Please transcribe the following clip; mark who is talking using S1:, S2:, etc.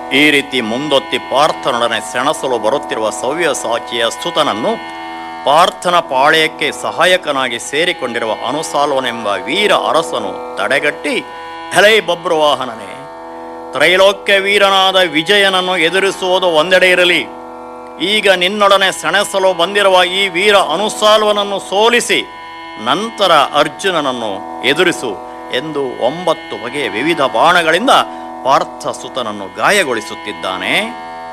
S1: ಈ ರೀತಿ ಮುಂದೊತ್ತಿ ಪಾರ್ಥನೊಡನೆ ಸೆಣಸಲು ಬರುತ್ತಿರುವ ಸವ್ಯಸಾಚಿಯ ಸ್ತುತನನ್ನು ಪಾರ್ಥನ ಪಾಳ್ಯಕ್ಕೆ ಸಹಾಯಕನಾಗಿ ಸೇರಿಕೊಂಡಿರುವ ಅನುಸಾಲ್ವನೆಂಬ ವೀರ ಅರಸನು ತಡೆಗಟ್ಟಿ ಎಲೈ ಬಬ್ರುವಾಹನನೇ ತ್ರೈಲೋಕ್ಯ ವೀರನಾದ ವಿಜಯನನ್ನು ಎದುರಿಸುವುದು ಒಂದೆಡೆ ಇರಲಿ ಈಗ ನಿನ್ನೊಡನೆ ಸೆಣಸಲು ಬಂದಿರುವ ಈ ವೀರ ಅನುಸಾಲ್ವನನ್ನು ಸೋಲಿಸಿ ನಂತರ ಅರ್ಜುನನನ್ನು ಎದುರಿಸು ಎಂದು ಒಂಬತ್ತು ಬಗೆಯ ವಿವಿಧ ಬಾಣಗಳಿಂದ ಪಾರ್ಥ ಸುತನನ್ನು ಗಾಯಗೊಳಿಸುತ್ತಿದ್ದಾನೆ